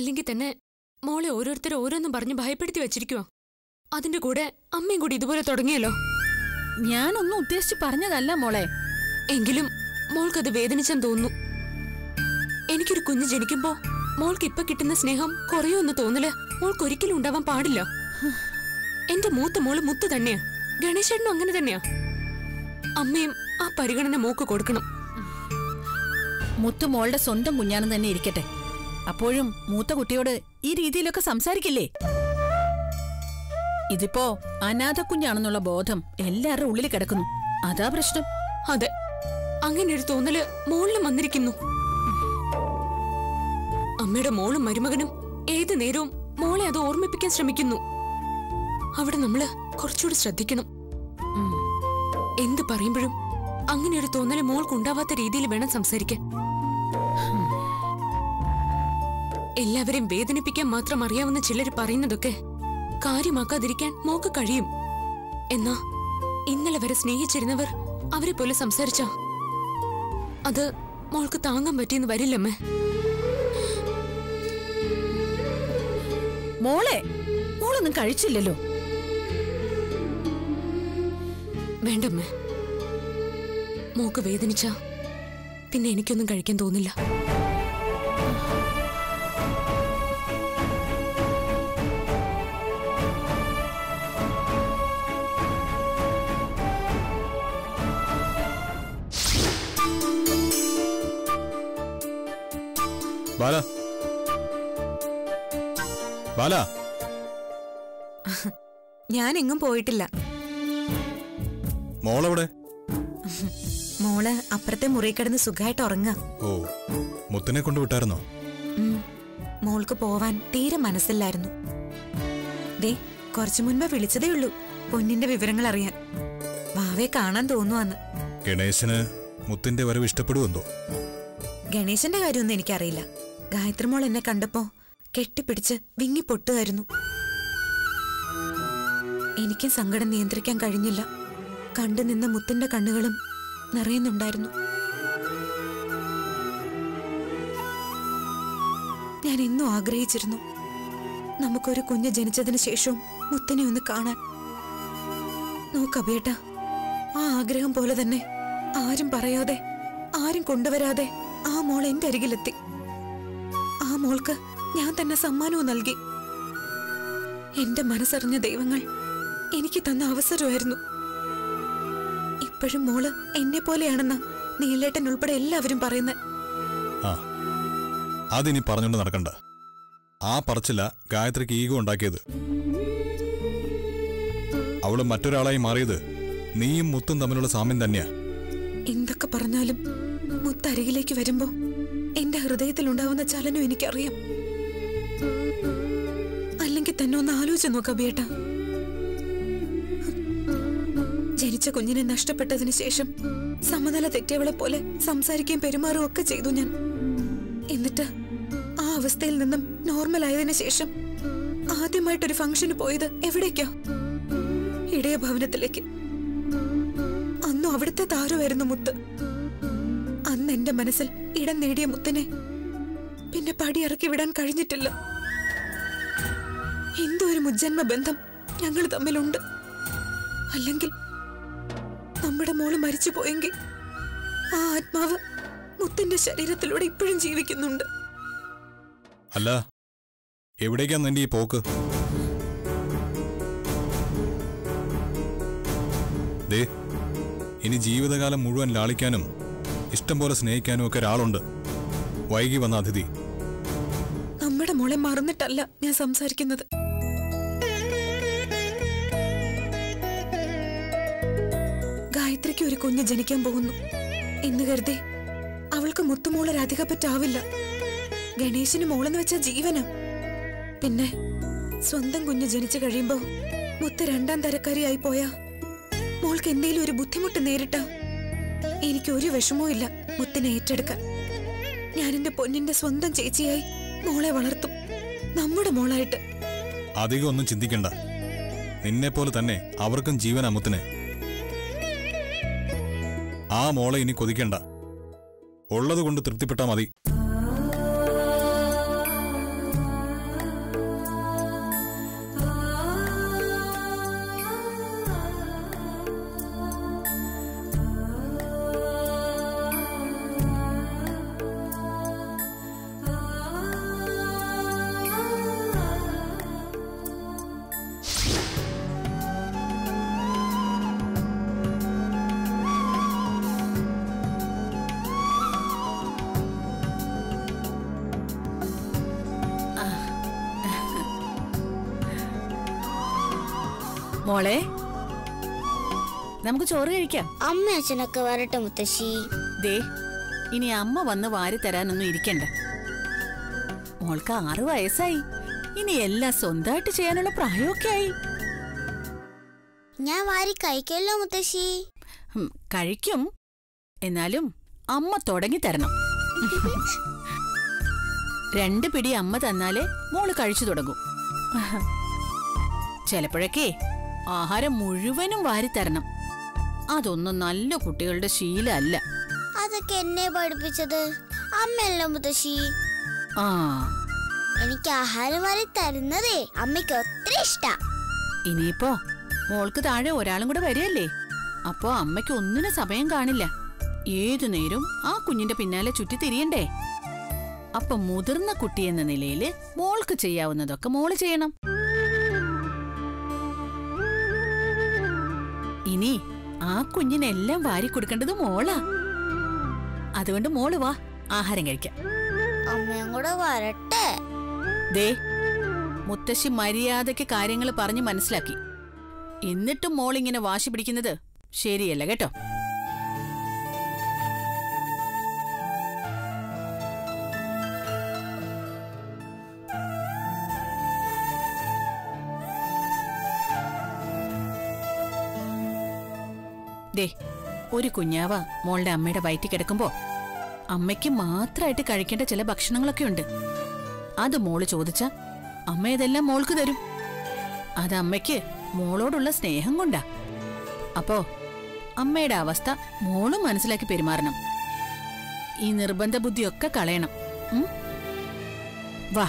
അല്ലെങ്കിൽ തന്നെ മോളെ ഓരോരുത്തർ ഓരോന്നും പറഞ്ഞ് ഭയപ്പെടുത്തി വെച്ചിരിക്കുവോ അതിന്റെ കൂടെ അമ്മയും കൂടി ഇതുപോലെ തുടങ്ങിയല്ലോ ഞാനൊന്നും ഉദ്ദേശിച്ച് പറഞ്ഞതല്ല മോളെ എങ്കിലും മോൾക്കത് വേദനിച്ചെന്ന് തോന്നുന്നു എനിക്കൊരു കുഞ്ഞ് ജനിക്കുമ്പോ മോൾക്ക് ഇപ്പൊ കിട്ടുന്ന സ്നേഹം കുറയുമെന്ന് തോന്നല് മോൾക്ക് ഒരിക്കലും ഉണ്ടാവാൻ പാടില്ല എന്റെ മൂത്ത മോള് മുത്ത് തന്നെയാ ഗണേശേട്ടനും അങ്ങനെ തന്നെയാ അമ്മയും ആ പരിഗണന മോക്ക് കൊടുക്കണം മുത്തു മോളുടെ സ്വന്തം കുഞ്ഞാണെന്ന് തന്നെ ഇരിക്കട്ടെ അപ്പോഴും മൂത്ത കുട്ടിയോട് ഈ രീതിയിലൊക്കെ സംസാരിക്കില്ലേ ഇതിപ്പോ അനാഥ കുഞ്ഞാണെന്നുള്ള ബോധം എല്ലാവരുടെ ഉള്ളിൽ കിടക്കുന്നു അതാ പ്രശ്നം അതെ അങ്ങനെ ഒരു തോന്നല് മോളിലും വന്നിരിക്കുന്നു അമ്മയുടെ മോളും മരുമകനും ഏത് നേരവും മോളെ അത് ഓർമ്മിപ്പിക്കാൻ ശ്രമിക്കുന്നു അവിടെ നമ്മള് കുറച്ചുകൂടി ശ്രദ്ധിക്കണം ഉം. എന്ത് പറയുമ്പോഴും അങ്ങനെ ഒരു തോന്നല് മോൾക്കുണ്ടാവാത്ത രീതിയിൽ വേണം സംസാരിക്കാൻ എല്ലാവരെയും വേദനിപ്പിക്കാൻ മാത്രം അറിയാവുന്ന ചിലർ പറയുന്നതൊക്കെ കാര്യമാക്കാതിരിക്കാൻ മോക്ക് കഴിയും എന്നാ ഇന്നലെ വരെ സ്നേഹിച്ചിരുന്നവർ അവരെ പോലെ സംസാരിച്ച അത് മോൾക്ക് താങ്ങാൻ പറ്റിയെന്ന് വരില്ലമ്മേ മോളെ മോളൊന്നും കഴിച്ചില്ലല്ലോ വേണ്ടമ്മേ മോക്ക് വേദനിച്ച പിന്നെ എനിക്കൊന്നും കഴിക്കാൻ തോന്നില്ല ബാല ബാല ഞാൻ എങ്ങും പോയിട്ടില്ല മോളെവിടെ മോള് അപ്പുറത്തെ മുറി കിടന്ന് സുഖമായിട്ട് ഉറങ്ങാ ഓ മുത്തിനെ കൊണ്ട് വിട്ടായിരുന്നോ ഉം. മോൾക്ക് പോവാൻ തീരെ മനസ്സില്ലായിരുന്നു ദേ കുറച്ചു മുൻപ് വിളിച്ചതേ ഉള്ളൂ പൊന്നിന്റെ വിവരങ്ങൾ അറിയാൻ വാവയെ കാണാൻ തോന്നുവാന്ന് ഗണേശന് മുത്തിന്റെ വരവ് ഇഷ്ടപ്പെടുവെന്തോ ഗണേശന്റെ കാര്യമൊന്നും എനിക്കറിയില്ല ഗായത്രി മോൾ എന്നെ കണ്ടപ്പോ കെട്ടിപ്പിടിച്ച് വിങ്ങി പൊട്ടുമായിരുന്നു എനിക്കും സങ്കടം നിയന്ത്രിക്കാൻ കഴിഞ്ഞില്ല കണ്ടു നിന്ന മുത്തിന്റെ കണ്ണുകളും നിറയുന്നുണ്ടായിരുന്നു ഞാൻ എന്നും ആഗ്രഹിച്ചിരുന്നു നമുക്കൊരു കുഞ്ഞ് ജനിച്ചതിന് ശേഷവും മുത്തിനെ ഒന്ന് കാണാൻ നോക്കബേട്ട ആ ആഗ്രഹം പോലെ തന്നെ ആരും പറയാതെ ആരും കൊണ്ടുവരാതെ ആ മോൾ എന്റെ അരികിലെത്തി ആ മോൾക്ക് ഞാൻ തന്നെ സമ്മാനവും നൽകി എന്റെ മനസ്സറിഞ്ഞ ദൈവങ്ങൾ എനിക്ക് തന്ന അവസരമായിരുന്നു ഇപ്പോഴും മോള് എന്നെ പോലെയാണെന്ന നീലേട്ടൻ ഉൾപ്പെടെ എല്ലാവരും പറയുന്നത് ആ അതിനി പറഞ്ഞുകൊണ്ട് നടക്കണ്ട ആ പറച്ചില്ല ഗായത്രിക്ക് ഈഗോ ഉണ്ടാക്കിയത് അവള് മറ്റൊരാളായി മാറിയത് നീയും മുത്തും തമ്മിലുള്ള സാമ്യം തന്നെയാ എന്തൊക്കെ പറഞ്ഞാലും മുത്തരികിലേക്ക് വരുമ്പോ എന്റെ ഹൃദയത്തിൽ ഉണ്ടാവുന്ന ചലനം എനിക്കറിയാം അല്ലെങ്കിൽ തന്നെ ഒന്ന് ആലോചിച്ച് നോക്കാം ബേട്ട ജനിച്ച കുഞ്ഞിനെ നഷ്ടപ്പെട്ടതിന് ശേഷം സമനില തെറ്റിയവളെ പോലെ സംസാരിക്കുകയും പെരുമാറുകയും ഒക്കെ ചെയ്തു ഞാൻ എന്നിട്ട് ആ അവസ്ഥയിൽ നിന്നും നോർമൽ ആയതിനു ശേഷം ആദ്യമായിട്ടൊരു ഫംഗ്ഷന് പോയത് എവിടേക്കാ ഇടയ ഭവനത്തിലേക്ക് അന്നും അവിടുത്തെ താരമായിരുന്നു മുത്ത് അന്ന് എന്റെ മനസ്സിൽ ഇടം നേടിയ മുത്തിനെ പിന്നെ പടിയിറക്കി വിടാൻ കഴിഞ്ഞിട്ടില്ല എന്തോ ഒരു മുജ്ജന്മ ബന്ധം ഞങ്ങൾ തമ്മിലുണ്ട് അല്ലെങ്കിൽ നമ്മുടെ മോള് മരിച്ചു പോയെങ്കിൽ ആ ആത്മാവ് മുത്തിന്റെ ശരീരത്തിലൂടെ ഇപ്പോഴും ജീവിക്കുന്നുണ്ട് അല്ല എവിടേക്കാ നിന്റെ ഈ പോക്ക് ദേ ഇനി ജീവിതകാലം മുഴുവൻ ലാളിക്കാനും ഇഷ്ടം പോലെ സ്നേഹിക്കാനും ഒക്കെ ഒരാളുണ്ട് വൈകി വന്ന അതിഥി നമ്മുടെ മോളെ മറന്നിട്ടല്ല ഞാൻ സംസാരിക്കുന്നത് ഗായത്രിക്ക് ഒരു കുഞ്ഞ് ജനിക്കാൻ പോകുന്നു എന്ന് കരുതി അവൾക്ക് മുത്തുമോളെ രാധിക പറ്റാവില്ല ഗണേശന് മോളെന്ന് വെച്ച ജീവനാ പിന്നെ സ്വന്തം കുഞ്ഞ് ജനിച്ചു കഴിയുമ്പോ മുത്ത് രണ്ടാം തരക്കാരിയായി പോയാ മോൾക്ക് എന്തേലും ഒരു ബുദ്ധിമുട്ട് നേരിട്ട എനിക്ക് ഒരു വിഷമവും ഇല്ല മുത്തിനെ ഏറ്റെടുക്കാൻ ഞാൻ എന്റെ പൊന്നിന്റെ സ്വന്തം ചേച്ചിയായി മോളെ വളർത്തും നമ്മുടെ മോളായിട്ട് അധികം ഒന്നും ചിന്തിക്കണ്ട നിന്നെപ്പോലെ തന്നെ അവർക്കും ജീവൻ അമുത്തിന് ആ മോളെ ഇനി കൊതിക്കണ്ട ഉള്ളത് കൊണ്ട് തൃപ്തിപ്പെട്ടാ മതി മോളെ നമുക്ക് ചോറ് കഴിക്കാം അമ്മ അച്ഛനൊക്കെ വരട്ടെ മുത്തശ്ശി ദേ ഇനി അമ്മ വന്ന് വാരി തരാനൊന്നും ഇരിക്കണ്ട മോൾക്ക് ആറു വയസ്സായി ഇനി എല്ലാം സ്വന്തമായിട്ട് ചെയ്യാനുള്ള പ്രായമൊക്കെ ആയി ഞാൻ വാരി കഴിക്കല്ലോ മുത്തശ്ശി ഉം, കഴിക്കും എന്നാലും അമ്മ തുടങ്ങി തരണം രണ്ട് പിടി അമ്മ തന്നാലേ മോള് കഴിച്ചു തുടങ്ങും ചിലപ്പോഴൊക്കെ ആഹാരം മുഴുവനും വാരിത്തരണം അതൊന്നും നല്ല കുട്ടികളുടെ ശീലമല്ല അതൊക്കെ എന്നെ പഠിപ്പിച്ചത് അമ്മയല്ലോ മുത്തശ്ശി ആ എനിക്ക് ആഹാരം വാരി തരുന്നതേ അമ്മയ്ക്ക് ഒത്തിരി ഇഷ്ടാ ഇനിയിപ്പോ മോൾക്ക് താഴെ ഒരാളും കൂടെ വരികയല്ലേ അപ്പോ അമ്മയ്ക്ക് ഒന്നിനും സമയം കാണില്ല ഏതു നേരം ആ കുഞ്ഞിന്റെ പിന്നാലെ ചുറ്റി തിരിയണ്ടേ അപ്പൊ മുതിർന്ന കുട്ടി എന്ന നിലയില് മോൾക്ക് ചെയ്യാവുന്നതൊക്കെ മോള് ചെയ്യണം ഇനി ആ കുഞ്ഞിനെല്ലാം വാരി കൊടുക്കേണ്ടത് മോളാ അതുകൊണ്ട് മോള് വാ ആഹാരം കഴിക്കാം അമ്മയും കൂടെ വരട്ടെ ദേ മുത്തശ്ശി മര്യാദയ്ക്ക് കാര്യങ്ങൾ പറഞ്ഞ് മനസ്സിലാക്കി എന്നിട്ടും മോളിങ്ങനെ വാശി പിടിക്കുന്നത് ശരിയല്ല കേട്ടോ ദേ ഒരു കുഞ്ഞാവ മോളുടെ അമ്മയുടെ വയറ്റിൽ കിടക്കുമ്പോ അമ്മയ്ക്ക് മാത്രമായിട്ട് കഴിക്കേണ്ട ചില ഭക്ഷണങ്ങളൊക്കെ ഉണ്ട് അത് മോള് ചോദിച്ച അമ്മ ഇതെല്ലാം മോൾക്ക് തരും അത് അമ്മയ്ക്ക് മോളോടുള്ള സ്നേഹം കൊണ്ടാ അപ്പോ അമ്മയുടെ അവസ്ഥ മോളും മനസ്സിലാക്കി പെരുമാറണം ഈ നിർബന്ധ ബുദ്ധിയൊക്കെ കളയണം ഉം? വാ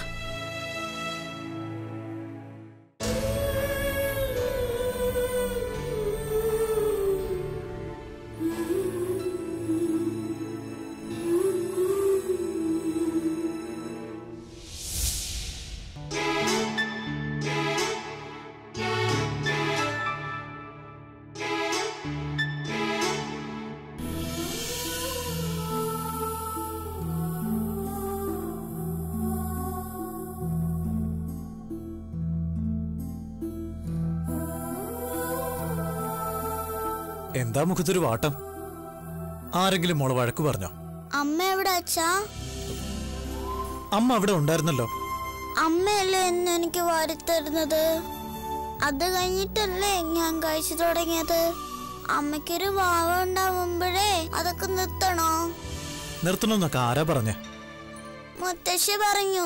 എന്താ മുഖത്തൊരു വാട്ടം ആരെങ്കിലും മോളെ വഴക്ക് പറഞ്ഞോ അമ്മ എവിടെ അച്ഛാ അമ്മ അവിടെ ഉണ്ടായിരുന്നല്ലോ അമ്മയല്ലേ എന്ന് എനിക്ക് വാരി തരുന്നത് അത് കഴിഞ്ഞിട്ടല്ലേ ഞാൻ കഴിച്ചു തുടങ്ങിയത് അമ്മയ്ക്കൊരു വാവ ഉണ്ടാവുമ്പോഴേ അതൊക്കെ നിർത്തണോ നിർത്തണമെന്നൊക്കെ ആരാ പറഞ്ഞേ മുത്തശ്ശി പറഞ്ഞു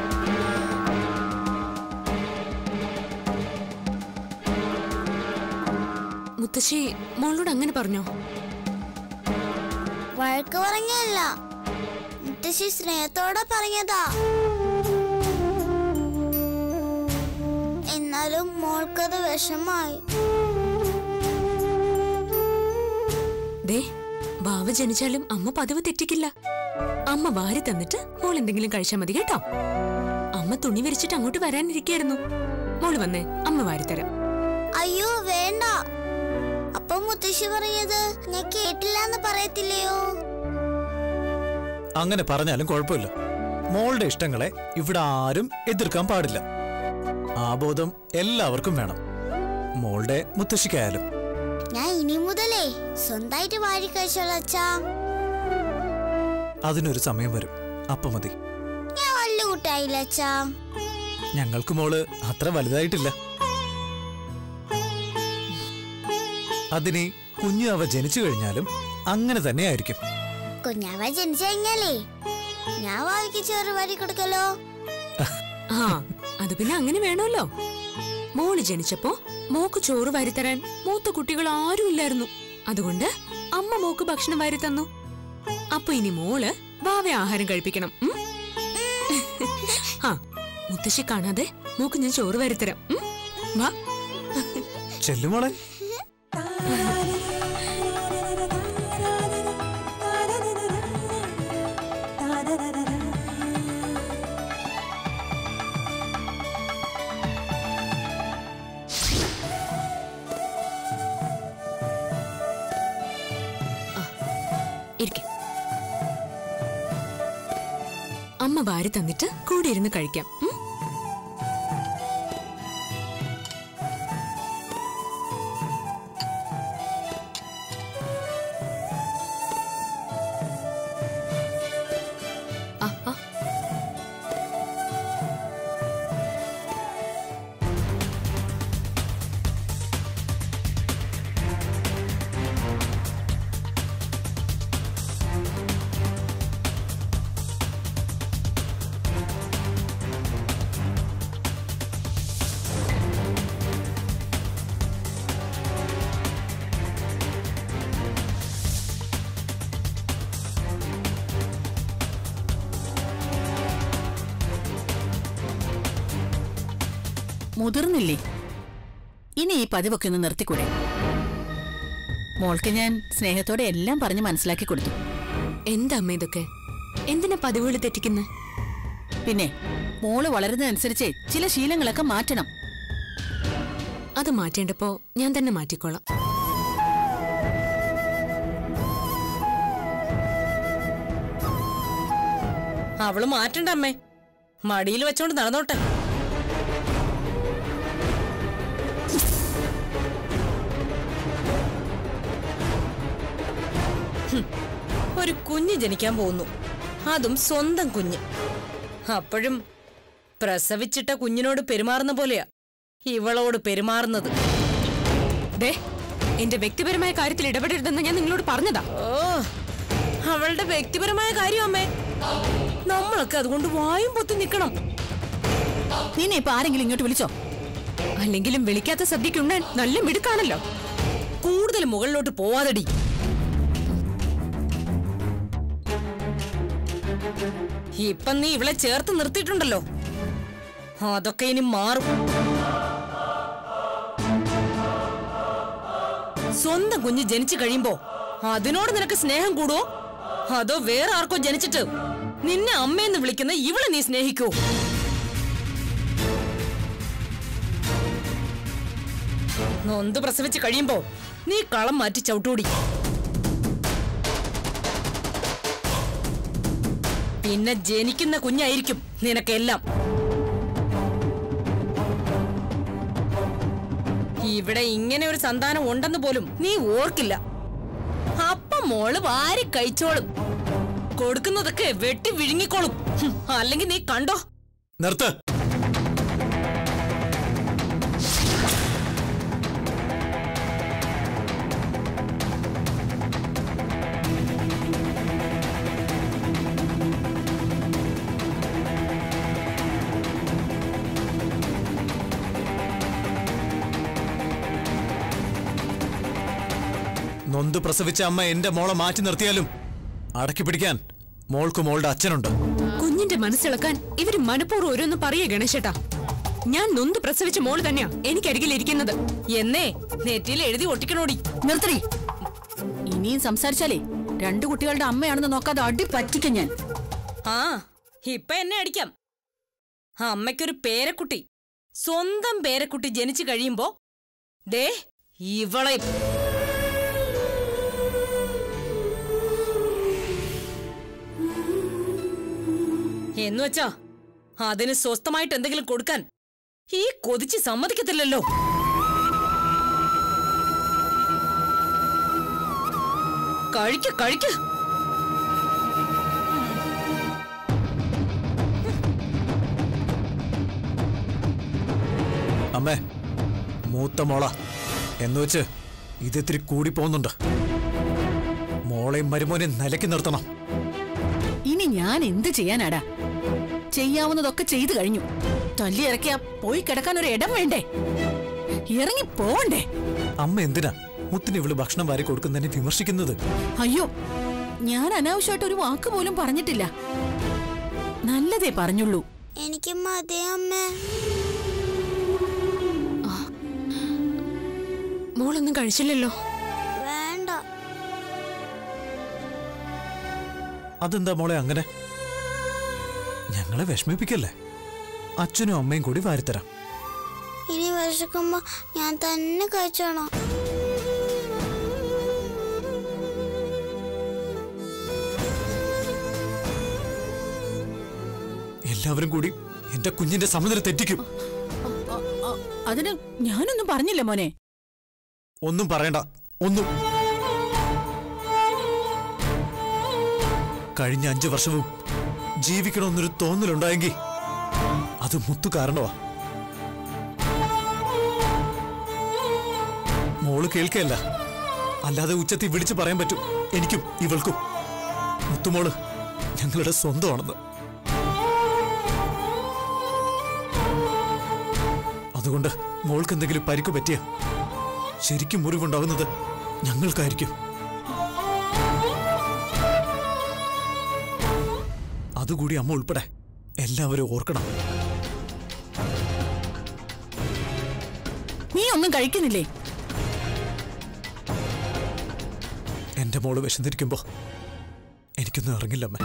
മുത്തശ്ശി മോളോട് അങ്ങനെ പറഞ്ഞോ വഴക്ക് പറഞ്ഞല്ല മുത്തശ്ശി സ്നേഹത്തോടെ പറഞ്ഞതാ എന്നാലും മോൾക്കത് വിഷമായി ദേ ബാവ ജനിച്ചാലും അമ്മ പതിവ് തെറ്റിക്കില്ല അമ്മ വാരി തന്നിട്ട് മോൾ എന്തെങ്കിലും കഴിച്ചാൽ മതി കേട്ടോ അമ്മ തുണി വിരിച്ചിട്ട് അങ്ങോട്ട് വരാനിരിക്കായിരുന്നു മോള് വന്നേ അമ്മ വാരിത്തരാം അയ്യോ വേണ്ട അപ്പൊ മുത്തശ്ശി പറഞ്ഞത് ഞാൻ കേട്ടില്ല എന്ന് പറയത്തില്ലയോ അങ്ങനെ പറഞ്ഞാലും കുഴപ്പമില്ല മോളുടെ ഇഷ്ടങ്ങളെ ഇവിടെ ആരും എതിർക്കാൻ പാടില്ല ആ ബോധം എല്ലാവർക്കും വേണം മോളുടെ മുത്തശ്ശിക്കായാലും ഞാൻ ഇനി മുതലേ സ്വന്തമായിട്ട് വാരി കഴിച്ചോളാം അച്ഛാ അതിനൊരു സമയം വരും അപ്പൊ മതി ഞാൻ വലിയ കുട്ടായില്ല അച്ഛാ ഞങ്ങൾക്ക് മോള് അത്ര വലുതായിട്ടില്ല അതിനി കുഞ്ഞു അവ ജനിച്ചു കഴിഞ്ഞാലും അങ്ങനെ തന്നെയായിരിക്കും കുഞ്ഞാവ ജനിച്ചു കഴിഞ്ഞാലേ ഞാൻ വാവിക്ക് ചോറ് വാരി കൊടുക്കലോ ആ അത് പിന്നെ അങ്ങനെ വേണമല്ലോ മോള് ജനിച്ചപ്പോ മോക്ക് ചോറ് വാരിത്തരാൻ മൂത്ത കുട്ടികൾ ആരും ഇല്ലായിരുന്നു അതുകൊണ്ട് അമ്മ മോക്ക് ഭക്ഷണം വാരി തന്നു അപ്പൊ ഇനി മോള് ബാവെ ആഹാരം കഴിപ്പിക്കണം ഉം? ആ മുത്തശ്ശി കാണാതെ മോക്ക് ഞാൻ ചോറ് വാരിത്തരാം ഉം? വാ ചെല്ലുമോളെ ഇരിക്കെ അമ്മ വാരി തന്നിട്ട് കൂടെ ഇരുന്ന് കഴിക്കാം ഉം? മുതിർന്നില്ലേ ഇനി ഈ പതിവൊക്കെ ഒന്ന് നിർത്തിക്കൂടെ മോൾക്ക് ഞാൻ സ്നേഹത്തോടെ എല്ലാം പറഞ്ഞ് മനസ്സിലാക്കി കൊടുത്തു എന്താ അമ്മ ഇതൊക്കെ എന്തിനാ പതിവുകൾ തെറ്റിക്കുന്നത് പിന്നെ മോള് വളരുന്നതനുസരിച്ച് ചില ശീലങ്ങളൊക്കെ മാറ്റണം അത് മാറ്റേണ്ടപ്പോ ഞാൻ തന്നെ മാറ്റിക്കോളാം അവള് മാറ്റണ്ട അമ്മേ മടിയിൽ വെച്ചോണ്ട് നടന്നോട്ടെ ഹും, ഒരു കുഞ്ഞ് ജനിക്കാൻ പോകുന്നു അതും സ്വന്തം കുഞ്ഞ് അപ്പോഴും പ്രസവിച്ചിട്ട കുഞ്ഞിനോട് പെരുമാറുന്ന പോലെയാ ഇവളോട് പെരുമാറുന്നത് ദേ എന്റെ വ്യക്തിപരമായ കാര്യത്തിൽ ഇടപെടരുതെന്ന് ഞാൻ നിങ്ങളോട് പറഞ്ഞതാ ഓ അവളുടെ വ്യക്തിപരമായ കാര്യം അമ്മേ നമ്മളൊക്കെ അതുകൊണ്ട് വായും പൊത്തി നിൽക്കണം നിന്നെ ഇപ്പൊ ആരെങ്കിലും ഇങ്ങോട്ട് വിളിച്ചോ അല്ലെങ്കിലും വിളിക്കാത്ത സദ്യക്കുണ്ണൻ നല്ല മിടുക്കാണല്ലോ കൂടുതൽ മുകളിലോട്ട് പോവാതടി ഇപ്പം നീ ഇവളെ ചേർത്ത് നിർത്തിയിട്ടുണ്ടല്ലോ അതൊക്കെ ഇനി മാറും സ്വന്തം കുഞ്ഞ് ജനിച്ചു കഴിയുമ്പോ അതിനോട് നിനക്ക് സ്നേഹം കൂടുവോ അതോ വേറെ ആർക്കോ ജനിച്ചിട്ട് നിന്നെ അമ്മയെന്ന് വിളിക്കുന്ന ഇവളെ നീ സ്നേഹിക്കൂ നൊന്ത് പ്രസവിച്ച് കഴിയുമ്പോ നീ കളം മാറ്റി ചവിട്ടൂടി പിന്നെ ജനിക്കുന്ന കുഞ്ഞായിരിക്കും നിനക്കെല്ലാം ഇവിടെ ഇങ്ങനെ ഒരു സന്താനം ഉണ്ടെന്ന് പോലും നീ ഓർക്കില്ല അപ്പം മോള് വാരി കഴിച്ചോളും കൊടുക്കുന്നതൊക്കെ വെട്ടി വിഴുങ്ങിക്കോളും ഹും, അല്ലെങ്കിൽ നീ കണ്ടോ നിർത്ത് നൊന്ത് പ്രസവിച്ച അമ്മ എന്റെ മോളെ മാറ്റി നിർത്തിയാലും അടക്കി പിടിക്കാൻ മോൾക്ക് മോളുടെ അച്ഛനുണ്ട് കുഞ്ഞിന്റെ മനസ്സിളക്കാൻ ഇവര് മനഃപൂർവ്വം ഓരോന്ന് പറയേ ഗണേശേട്ടാ ഞാൻ നൊന്ത് പ്രസവിച്ച മോള് തന്നെയാ എനിക്കരികിൽ ഇരിക്കുന്നത് എന്നേ നെറ്റിയിൽ എഴുതി ഒട്ടിക്കണോടി നിർത്തടി ഇനിയും സംസാരിച്ചാലേ രണ്ടു കുട്ടികളുടെ അമ്മയാണെന്ന് നോക്കാതെ അടി പറ്റിക്കും ഞാൻ ആ ഇപ്പൊ എന്നെ അടിക്കാം അമ്മയ്ക്കൊരു പേരക്കുട്ടി സ്വന്തം പേരക്കുട്ടി ജനിച്ചു കഴിയുമ്പോ ദേ ഇവളെ എന്നുവെച്ചാ അതിന് സ്വസ്ഥമായിട്ട് എന്തെങ്കിലും കൊടുക്കാൻ ഈ കൊതിച്ച് സമ്മതിക്കത്തില്ലല്ലോ കഴിക്ക കഴിക്ക അമ്മേ മൂത്ത മോള എന്നുവെച്ച് ഇതിത്തിരി കൂടി പോകുന്നുണ്ട് മോളെയും മരുമോനെയും നിലയ്ക്ക് നിർത്തണം ഇനി ഞാൻ എന്ത് ചെയ്യാനാടാ ചെയ്യാവുന്നതൊക്കെ ചെയ്തു കഴിഞ്ഞു തല്ലി ഇറക്കിയാ പോയി കിടക്കാൻ ഒരു ഇടം വേണ്ടേ ഇറങ്ങി പോവണ്ടേ അമ്മ എന്തിനാ മുത്തിന് ഇവള് ഭക്ഷണം വാരി കൊടുക്കുന്നതിനെ വിമർശിക്കുന്നത് അയ്യോ ഞാൻ അനാവശ്യമായിട്ട് ഒരു വാക്ക് പോലും പറഞ്ഞിട്ടില്ല നല്ലതേ പറഞ്ഞുള്ളൂ എനിക്ക് മതി അമ്മേ മോളൊന്നും കഴിച്ചില്ലല്ലോ വേണ്ട അതെന്താ മോളെ അങ്ങനെ ഞങ്ങളെ വിഷമിപ്പിക്കല്ലേ അച്ഛനും അമ്മയും കൂടി വാരിത്തരാം ഇനി വിശക്കുമ്പോ ഞാൻ തന്നെ കഴിച്ചോണം എല്ലാവരും കൂടി എന്റെ കുഞ്ഞിന്റെ സമനില തെറ്റിക്കും അ- അ- അതിന് ഞാനൊന്നും പറഞ്ഞില്ല മോനെ ഒന്നും പറയണ്ട ഒന്നും കഴിഞ്ഞ അഞ്ചു വർഷവും ജീവിക്കണമെന്നൊരു തോന്നലുണ്ടായെങ്കിൽ അത് മുത്തു കാരണമാ മോള് കേൾക്കല്ല അല്ലാതെ ഉച്ചത്തിൽ വിളിച്ചു പറയാൻ പറ്റും എനിക്കും ഇവൾക്കും മുത്തുമോള് ഞങ്ങളുടെ സ്വന്തമാണെന്ന് അതുകൊണ്ട് മോൾക്ക് എന്തെങ്കിലും പരിക്ക് പറ്റിയ ശരിക്കും മുറിവുണ്ടാവുന്നത് ഞങ്ങൾക്കായിരിക്കും അതുകൂടി അമ്മ ഉൾപ്പെടെ എല്ലാവരും ഓർക്കണം ഒന്നും കഴിക്കുന്നില്ലേ എന്റെ മോള് വിശന്നിരിക്കുമ്പോ എനിക്കൊന്നും ഇറങ്ങില്ല അമ്മ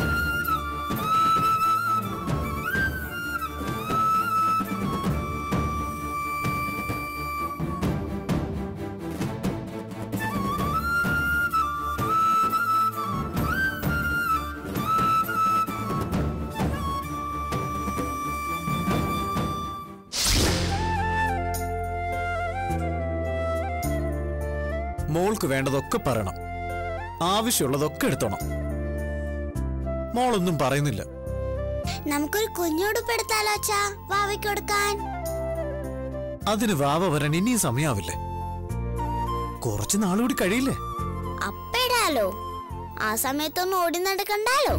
മോൾക്ക് വേണ്ടതൊക്കെ പറയണം ആവശ്യമുള്ളതൊക്കെ എടുത്തോണം മോളൊന്നും പറയുന്നില്ല നമുക്കൊരു കുഞ്ഞുടുപ്പെടുത്താലോ അച്ഛാ വാവയ്ക്ക് കൊടുക്കാൻ അതിന് വാവ വരാൻ ഇനിയും സമയാവില്ലേ കുറച്ച് നാളുകൂടി കഴിയില്ലേ അപ്പിടാലോ ആ സമയത്തൊന്നും ഓടി നടക്കണ്ടാലോ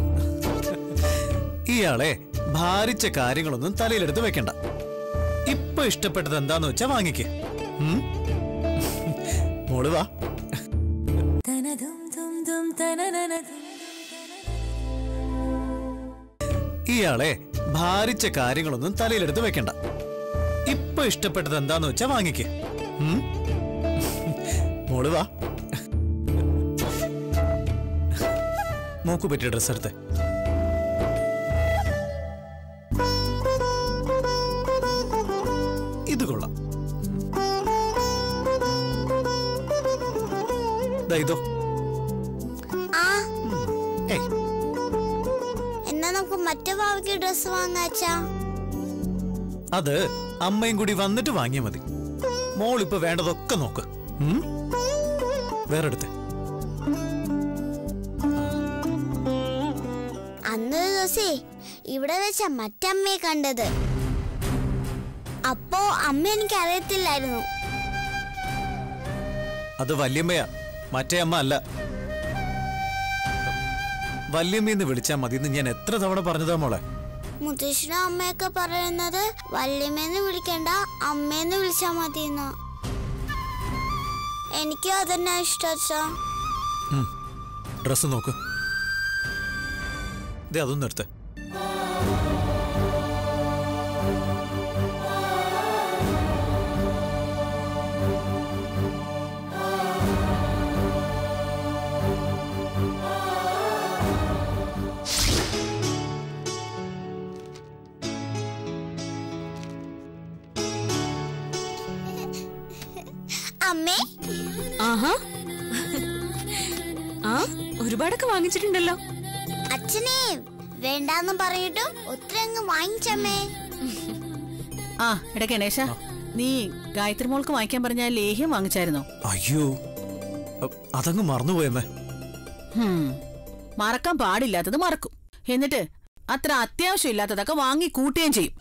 ഇയാളെ ഭാരിച്ച കാര്യങ്ങളൊന്നും തലയിലെടുത്ത് വെക്കണ്ട ഇപ്പൊ ഇഷ്ടപ്പെട്ടത് എന്താന്ന് വെച്ചാ വാങ്ങിക്കേ ഉം? മോള് വാ ഇയാളെ ഭാരിച്ച കാര്യങ്ങളൊന്നും തലയിലെടുത്ത് വെക്കണ്ട ഇപ്പൊ ഇഷ്ടപ്പെട്ടത് എന്താന്ന് വെച്ചാ വാങ്ങിക്കേ ഉം? മോള് വാ മോക്ക് പറ്റിയ ഡ്രസ് എടുത്തേ ഇത് കൊള്ളാം ദാ ഇതോ ആ ഏയ് എന്നാ നമുക്ക് മറ്റേ വാവയ്ക്ക് ഡ്രസ് വാങ്ങാച്ചാ അത് അമ്മയും കൂടി വന്നിട്ട് വാങ്ങിയാ മതി മോളിപ്പോ വേണ്ടതൊക്കെ നോക്ക് ഉം? വേറെ എടുത്തേ അന്നൊരു ദിവസേ ഇവിടെ വെച്ച മറ്റമ്മയെ കണ്ടത് അപ്പോ അമ്മ എനിക്ക് അറിയത്തില്ലായിരുന്നു അത് വല്യമ്മയാ മറ്റേ അമ്മ അല്ല വല്യമ്മയെന്ന് വിളിച്ചാ മതി എന്ന് ഞാൻ എത്ര തവണ പറഞ്ഞതാ മോളെ മുത്തശ്ശനും അമ്മയൊക്കെ പറയുന്നത് വല്യമ്മേന്ന് വിളിക്കണ്ട അമ്മേന്ന് വിളിച്ചാ മതിയെന്നോ എനിക്കും അതന്നെ ഇഷ്ടം അച്ഛാ ഡ്രസ് നോക്ക് ദേ അതൊന്നും എടുത്തേ അമ്മേ ആഹാ ആ ഒരുപാടൊക്കെ വാങ്ങിച്ചിട്ടുണ്ടല്ലോ അച്ഛനെ വേണ്ടാന്ന് പറഞ്ഞിട്ടും ഒത്തിരി അങ്ങ് വാങ്ങിച്ചമ്മേ ആ എടാ ഗണേശ നീ ഗായത്രി മോൾക്ക് വാങ്ങിക്കാൻ പറഞ്ഞ ആ ലേഹ്യം വാങ്ങിച്ചായിരുന്നോ അയ്യോ അ, അതങ്ങ് മറന്നുപോയമ്മേ ഹും, മറക്കാൻ പാടില്ലാത്തത് മറക്കും എന്നിട്ട് അത്ര അത്യാവശ്യമില്ലാത്തതൊക്കെ വാങ്ങി കൂട്ടുകയും ചെയ്യും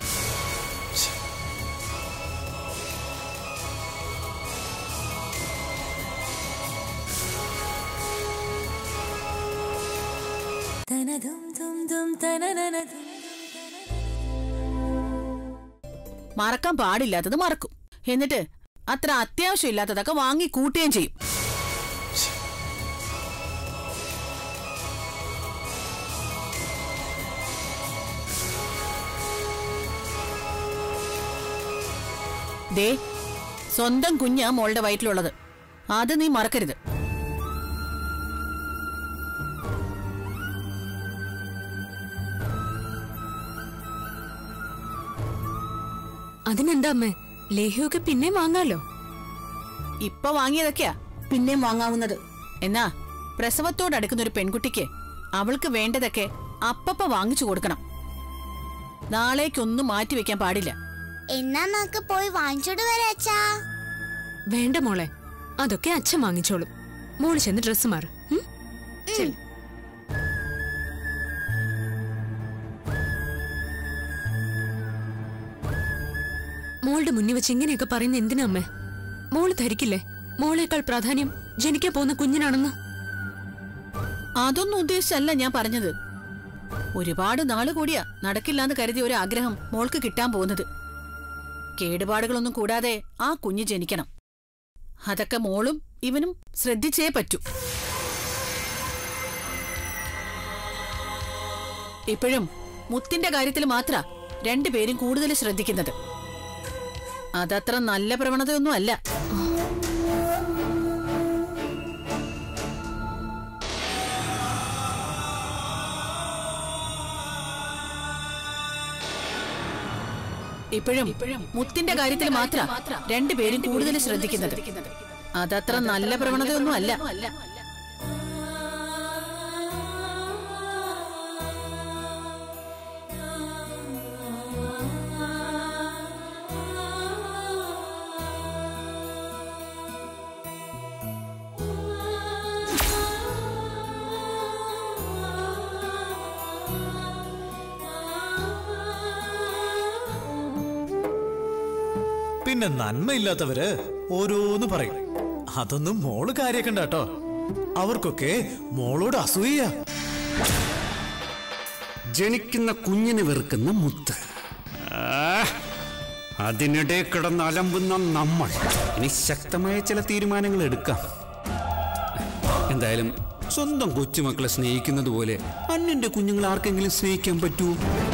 മറക്കാൻ പാടില്ലാത്തത് മറക്കും എന്നിട്ട് അത്ര അത്യാവശ്യമില്ലാത്തതൊക്കെ വാങ്ങി കൂട്ടുകയും ചെയ്യും ദേ സ്വന്തം കുഞ്ഞാ മോളുടെ വയറ്റിലുള്ളത് അത് നീ മറക്കരുത് അതിനെന്താ അമ്മേ ലേഹ്യമൊക്കെ പിന്നെ വാങ്ങാലോ ഇപ്പൊ വാങ്ങിയതൊക്കെയാ പിന്നെയും വാങ്ങാവുന്നത് എന്നാ പ്രസവത്തോടടുക്കുന്ന ഒരു പെൺകുട്ടിക്ക് അവൾക്ക് വേണ്ടതൊക്കെ അപ്പപ്പ വാങ്ങിച്ചു കൊടുക്കണം നാളേക്കൊന്നും മാറ്റി വെക്കാൻ പാടില്ല എന്നാ നമുക്ക് പോയി വാങ്ങിച്ചോണ്ട് വരാം അച്ഛാ വേണ്ട മോളെ അതൊക്കെ അച്ഛൻ വാങ്ങിച്ചോളും മോള് ചെന്ന് ഡ്രസ്സ് മാറ് ഉം? ചെല്ല്. മോളുടെ മുന്നിൽ വെച്ച് ഇങ്ങനെയൊക്കെ പറയുന്ന എന്തിനാ അമ്മേ മോള് ധരിക്കില്ലേ മോളേക്കാൾ പ്രാധാന്യം ജനിക്കാൻ പോകുന്ന കുഞ്ഞിനാണെന്ന് അതൊന്നും ഉദ്ദേശിച്ചല്ല ഞാൻ പറഞ്ഞത് ഒരുപാട് നാള് കൂടിയാ നടക്കില്ലാന്ന് കരുതിയ ഒരു ആഗ്രഹം മോൾക്ക് കിട്ടാൻ പോകുന്നത് കേടുപാടുകളൊന്നും കൂടാതെ ആ കുഞ്ഞ് ജനിക്കണം അതൊക്കെ മോളും ഇവനും ശ്രദ്ധിച്ചേ പറ്റൂ ഇപ്പോഴും മുത്തിന്റെ കാര്യത്തിൽ മാത്ര രണ്ടുപേരും കൂടുതൽ ശ്രദ്ധിക്കുന്നത് അതത്ര നല്ല പ്രവണതയൊന്നും അല്ല ഇപ്പോഴും മുത്തിന്റെ കാര്യത്തിൽ മാത്രം രണ്ടുപേരും കൂടുതൽ ശ്രദ്ധിക്കുന്നത് അതത്ര നല്ല പ്രവണതയൊന്നും അല്ല പിന്നെ നന്മയില്ലാത്തവര് ഓരോന്ന് പറയും അതൊന്നും മോള് കാര്യക്കണ്ട കേട്ടോ അവർക്കൊക്കെ മോളോട് അസൂയ ജനിക്കുന്ന കുഞ്ഞിനെ വെറുക്കുന്ന മുത്ത് ആ, അതിനിടെ കിടന്ന് അലമ്പുന്ന നമ്മൾ ഇനി ശക്തമായ ചില തീരുമാനങ്ങൾ എടുക്കാം എന്തായാലും സ്വന്തം കൊച്ചുമക്കളെ സ്നേഹിക്കുന്നത് പോലെ അന്യന്റെ കുഞ്ഞുങ്ങൾ ആർക്കെങ്കിലും സ്നേഹിക്കാൻ പറ്റുമോ